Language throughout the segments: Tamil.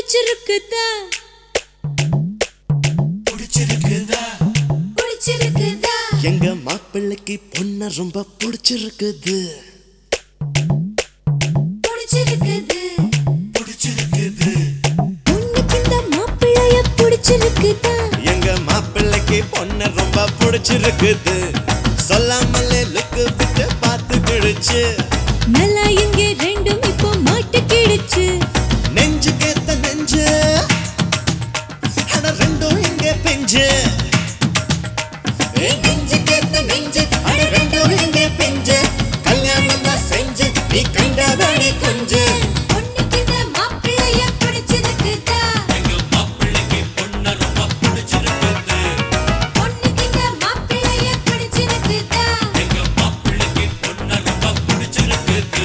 பிடிச்சிருக்குதா பிடிச்சிருக்குதா பிடிச்சிருக்குதா எங்க மாப்பிள்ளைக்கு பொண்ண ரொம்ப பிடிச்சிருக்குது பிடிச்சிருக்குது பிடிச்சிருக்குது உனக்கு இந்த மாப்பிள்ளைய பிடிச்சிருக்குதா எங்க மாப்பிள்ளைக்கு பொண்ண ரொம்ப பிடிச்சிருக்குது சொல்லாமலே லுக்கு விட்டு பார்த்து கிழிச்சு நல்லா இங்க ரெண்டும் இப்போ மாட்டுக்கிடுச்சு நெஞ்சு கேத்த நெஞ்சு அட ரெண்டும் இங்க பெஞ்சு ஏய், நெஞ்சு கேத்த நெஞ்சு அட ரெண்டும் இங்க பெஞ்சு கல்யாணம் தான் செஞ்சு நீ கண்டாதானே கொஞ்சு உனக்கு இந்த மாப்பிள்ளைய பிடிச்சிருக்குதா எங்க மாப்பிள்ளைக்கு பொண்ண ரொம்ப பிடிச்சிருக்குது உனக்கு இந்த மாப்பிள்ளைய பிடிச்சிருக்குதா எங்க மாப்பிள்ளைக்கு பொண்ண ரொம்ப பிடிச்சிருக்குது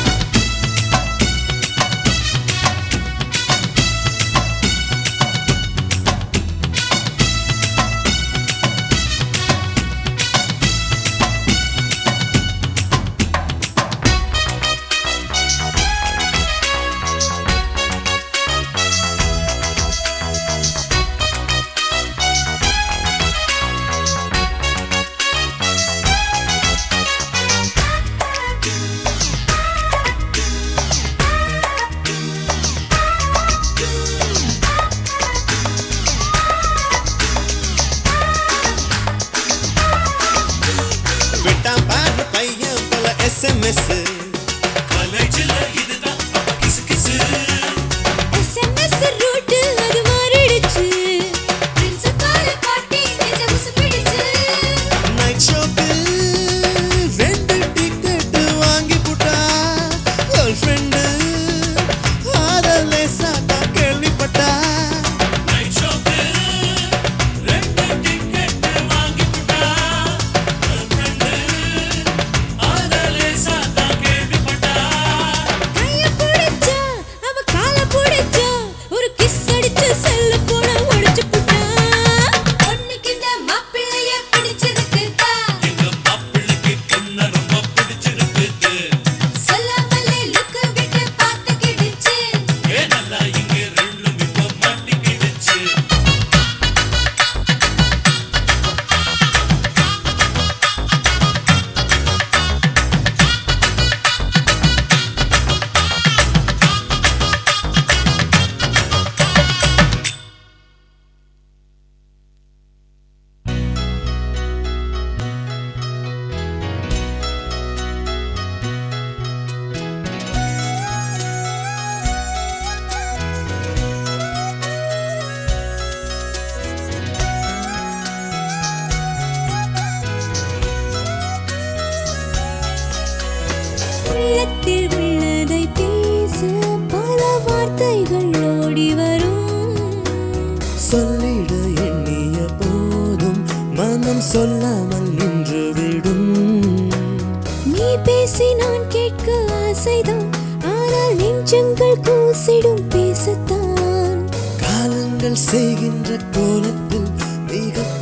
விட்டான் பாரு பையன் போல எஸ்எம்எஸ் காலேஜில் இதுதான் அப்ப கிசு கிசு SMS ரூட் அது மாறிடுச்சு பிரின்சிபால் பாட்டி நெஞ்ச உசுப்பிடுச்சு நைட் ஷோக்கு ரெண்டு டிக்கெட் வாங்கி புட்டா கேர்ள் ஃப்ரெண்டு ஆதலே சாட்டா கேள்விப்பட்டா நைட் ஷோக்கு ரெண்டு டிக்கெட் வாங்கி போட்டா ஃப்ரெண்டு ஆதலே சாத்தா கேள்விப்பட்டா கைய புடிச்சா அவ கால புடிச்சா ஒரு கிஸ் அடிச்சு செல்ல போன உடைச்சு புட்டா உனக்கு இந்த மாப்பிள்ளைய பிடிச்சிருக்குதா எங்க மாப்பிள்ளைக்கு பொண்ண ரொம்ப பிடிச்சிருக்குது சொல்லாமலே லுக்கு விட்டு பார்த்துக்கிடுச்சு ஏ நல்லா இங்க ரெண்டும் இப்ப மாட்டிக்கிடுச்சு உள்ளத்தில் உள்ளதை பேச பல வார்த்தைகள் ஓடி வரும் சொல்லிட எண்ணிய போதும் மனம் சொல்லாமல் நின்று விடும் நீ பேசி நான் கேட்க ஆசைதான் ஆனால் நெஞ்சங்கள் கூசிடும் பேசத்தான் காலங்கள் செய்கின்ற கோலத்தில் மிக